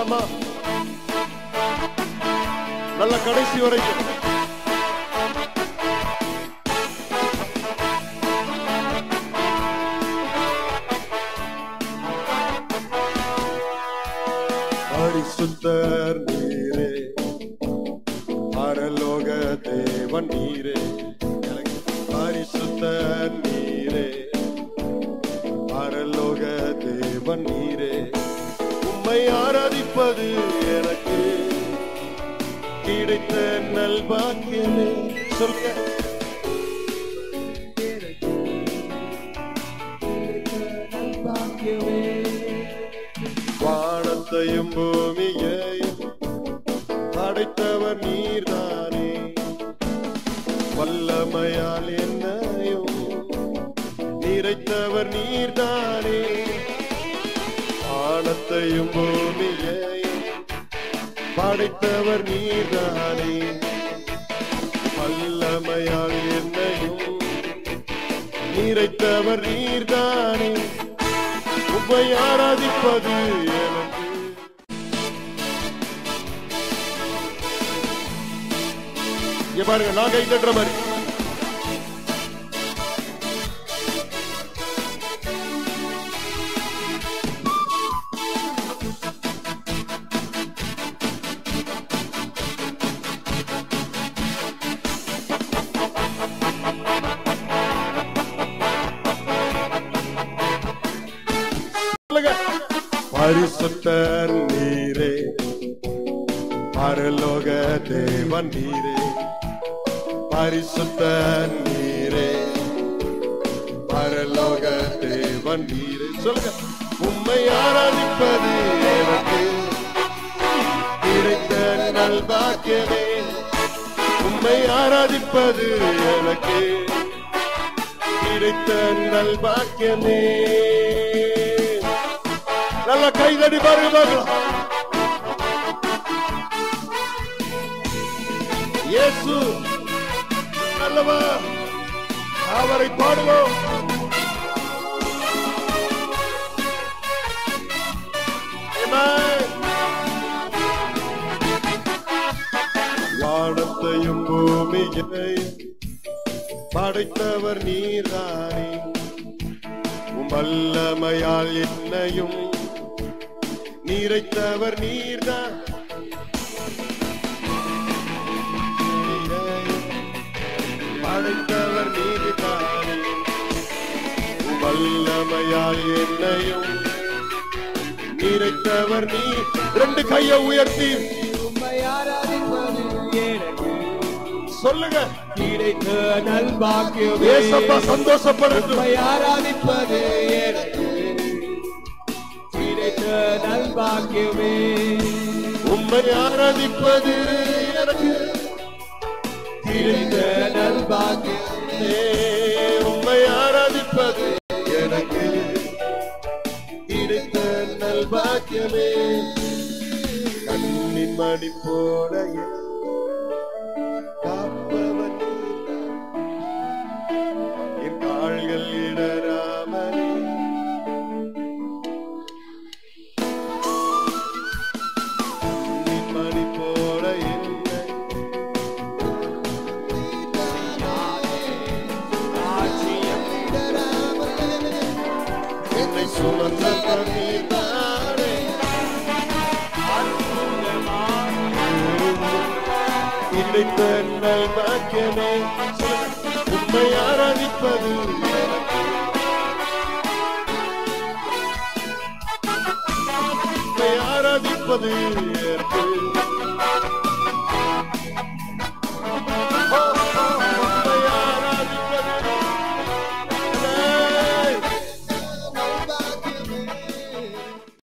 பாடலாமா நல்ல கடைசி வரைக்கும் பரிசுத்தர் நீரே பரலோக தேவன் நீரே பரிசுத்தர் நீரே பரலோக தேவன் நீரே உம்மை ஆராதிப்பது எனக்கு கிடைத்த நல்பாக்கியமே சொல்லுங்க வானத்தையும் பூமியையும் படைத்தவர் நீர்தானே வல்லமையால் என்னையும் நிறைத்தவர் நீர்தானே வானத்தையும் பூமியையும் படைத்தவர் நீர்தானே வல்லமையால் என்னையும் நிறைத்தவர் நீர்தானே உம்மை ஆராதிப்பது எனக்கு இங்க பாருங்க நான் கை தட்டுற மாதிரி சொல்லுங்க. பரிசுத்தர் நீரே பரலோக தேவன் நீரே பரிசுத்தர் நீரே பரலோக தேவன் நீரே சொல்லுங்க உம்மை ஆராதிப்பது எனக்கு கிடைத்த நல்பாக்கியமே உம்மை ஆராதிப்பது எனக்கு கிடைத்த நல்பாக்கியமே நல்ல கைதடி பாருங்க பார்க்கலாம் இயேசு நல்லவா அவரை பாடுவோம் Amen. வானத்தையும் பூமியையும் படைத்தவர் நீர்தானே உம் வல்லமையால் என்னையும் நிறைத்தவர் நீர்தான் படைத்தவர் நீர்தானே உம் வல்லமையால் என்னையும் நிறைத்தவர் நீ ரெண்டு கையை உயர்த்தி உம்மை ஆராதிப்பது எனக்கு சொல்லுங்க கிடைத்த நல்பாக்கியமே ஏசப்பா சந்தோஷப்படட்டும் உம்மை ஆராதிப்பது எனக்கு கிடைத்த நல்பாக்கியமே உம்மை ஆராதிப்பது எனக்கு கிடைத்த நல்பாக்கியமே ஏ, உம்மை ஆராதிப்பது எனக்கு கிடைத்த நல்பாக்கியமே கண்ணின் மணி போல என் காப்பவர் நீர்தான். என் கால்கள் இடராமலே கண்ணின் மணி போல என்னை ராஜ்யம் என்னை சுமந்த நீர்தானே கிடைத்த நல் பாக்கியமே உண்மை ஆராதிப்பது எனக்கு. உம்மை ஆராதிப்பது எனக்கு